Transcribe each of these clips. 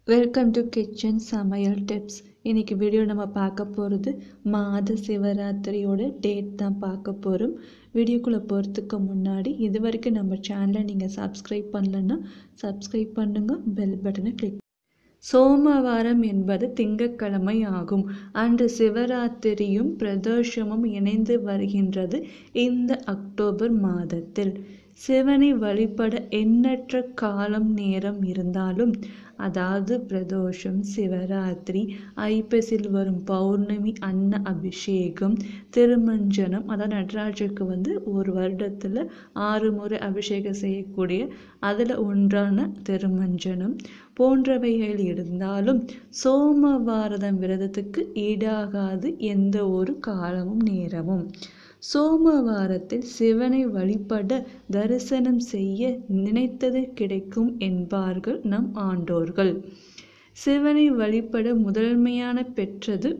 welcome to kitchen சமையல் tips இன்னைக்கு video நம்ம பார்க்க போகிறது மாத சிவராத்திரியோட டேட் தான் பார்க்க போகிறோம் வீடியோக்குள்ளே போகிறதுக்கு முன்னாடி இது வரைக்கும் நம்ம சேனலை நீங்கள் சப்ஸ்கிரைப் பண்ணலன்னா சப்ஸ்கிரைப் பண்ணுங்க பெல் பட்டனை கிளிக் சோமவாரம் என்பது திங்கட்கிழமை ஆகும் அன்று சிவராத்திரியும் பிரதோஷமும் இணைந்து வருகின்றது இந்த அக்டோபர் மாதத்தில் சிவனை வழிபட எண்ணற்ற காலம் நேரம் இருந்தாலும் அதாவது பிரதோஷம் சிவராத்திரி ஐப்பசில் வரும் பௌர்ணமி அன்ன அபிஷேகம் திருமஞ்சனம் அதாவது நடராஜருக்கு வந்து ஒரு வருடத்தில் ஆறு முறை அபிஷேகம் செய்யக்கூடிய அதில் ஒன்றான திருமஞ்சனம் போன்றவைகள் இருந்தாலும் சோமவாரதம் விரதத்துக்கு ஈடாகாது எந்த ஒரு காலமும் நேரமும் சோமவாரத்தில் சிவனை வழிபட தரிசனம் செய்ய நினைத்தது கிடைக்கும் என்பார்கள் நம் ஆண்டோர்கள் சிவனை வழிபட முதன்மையான பெற்றது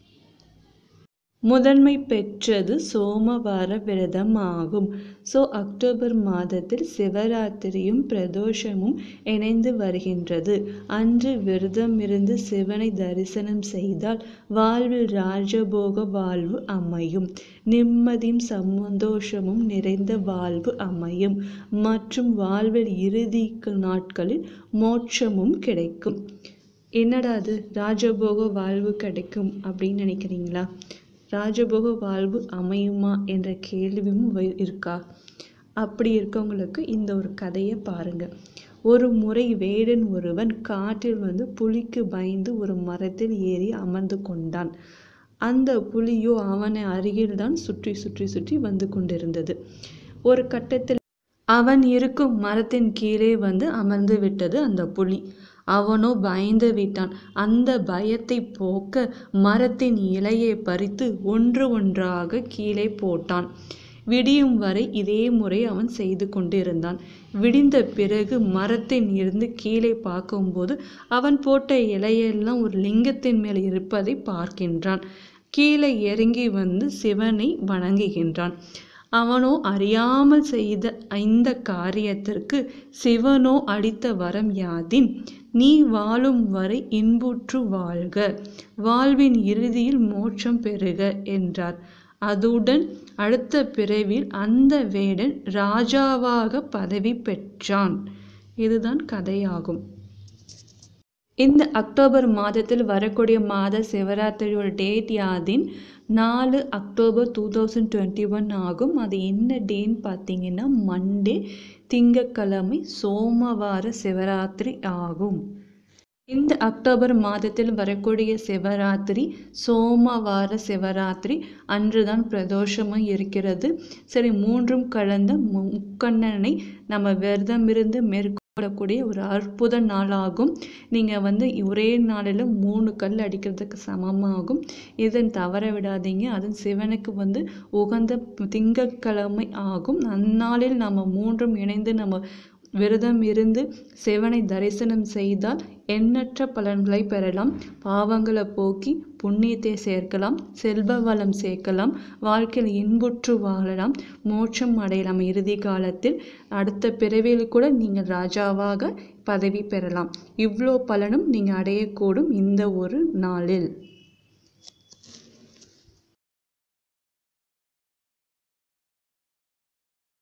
முதன்மை பெற்றது சோமவார விரதம் ஆகும் ஸோ அக்டோபர் மாதத்தில் சிவராத்திரியும் பிரதோஷமும் இணைந்து வருகின்றது அன்று விரதம் இருந்து சிவனை தரிசனம் செய்தால் வாழ்வில் ராஜபோக வாழ்வு அமையும் நிம்மதியும் சந்தோஷமும் நிறைந்த வாழ்வு அமையும் மற்றும் வாழ்வில் இறுதி நாட்களில் மோட்சமும் கிடைக்கும் என்னடா அது ராஜபோக வாழ்வு கிடைக்கும் அப்படின்னு நினைக்கிறீங்களா ராஜபோக வாழ்வு அமையுமா என்ற கேள்வியும் இருக்கா அப்படி இருக்கவங்களுக்கு இந்த ஒரு கதையை பாருங்க ஒரு முறை வேடன் ஒருவன் காட்டில் வந்து புலிக்கு பயந்து ஒரு மரத்தில் ஏறி அமர்ந்து கொண்டான் அந்த புலியோ அவனை அருகில் தான் சுற்றி சுற்றி சுற்றி வந்து கொண்டிருந்தது ஒரு கட்டத்தில் அவன் இருக்கும் மரத்தின் கீழே வந்து அமர்ந்து விட்டது அந்த புலி அவனோ பயந்து விட்டான் அந்த பயத்தை போக்க மரத்தின் இலையை பறித்து ஒன்று ஒன்றாக கீழே போட்டான் விடியும் வரை இதே முறை அவன் செய்து கொண்டிருந்தான் விடிந்த பிறகு மரத்தின் இருந்து கீழே பார்க்கும்போது அவன் போட்ட இலையெல்லாம் ஒரு லிங்கத்தின் மேல் இருப்பதை பார்க்கின்றான் கீழே இறங்கி வந்து சிவனை வணங்குகின்றான் அவனோ அறியாமல் செய்த இந்த காரியத்திற்கு சிவனோ அளித்த வரம் யாதின் நீ வாழும் வரை இன்புற்று வாழ்க வாழ்வின் இறுதியில் மோட்சம் பெறுக என்றார் அதுடன் அடுத்த பிறவில் அந்த வேடன் ராஜாவாக பதவி பெற்றான் இதுதான் கதையாகும் இந்த அக்டோபர் மாதத்தில் வரக்கூடிய மாத சிவராத்திரியோட டேட் யாதின் நாலு October two thousand twenty one ஆகும் அது என்ன டேன்னு பார்த்தீங்கன்னா மண்டே திங்கக்கிழமை சோமவார சிவராத்திரி ஆகும் இந்த அக்டோபர் மாதத்தில் வரக்கூடிய சிவராத்திரி சோமவார சிவராத்திரி அன்றுதான் பிரதோஷமும் இருக்கிறது சரி மூன்றும் கலந்த முக்கண்ணனை நம்ம விரதம் இருந்து மேற்கொள்ளக்கூடிய ஒரு அற்புத நாளாகும் நீங்கள் வந்து ஒரே நாளில் மூணு கல் அடிக்கிறதுக்கு சமமாகும் இதன் தவற விடாதீங்க அதன் சிவனுக்கு வந்து உகந்த திங்கட்கிழமை ஆகும் அந்நாளில் நம்ம மூன்றும் இணைந்து நம்ம விரதம் இருந்து சிவனை தரிசனம் செய்தால் எண்ணற்ற பலன்களை பெறலாம் பாவங்களை போக்கி புண்ணியத்தை சேர்க்கலாம் செல்வ வளம் சேர்க்கலாம் வாழ்க்கையில் இன்புற்று வாழலாம் மோட்சம் அடையலாம் இறுதி காலத்தில் அடுத்த பிறவியில் கூட நீங்கள் ராஜாவாக பதவி பெறலாம் இவ்வளோ பலனும் நீங்கள் அடையக்கூடும் இந்த ஒரு நாளில்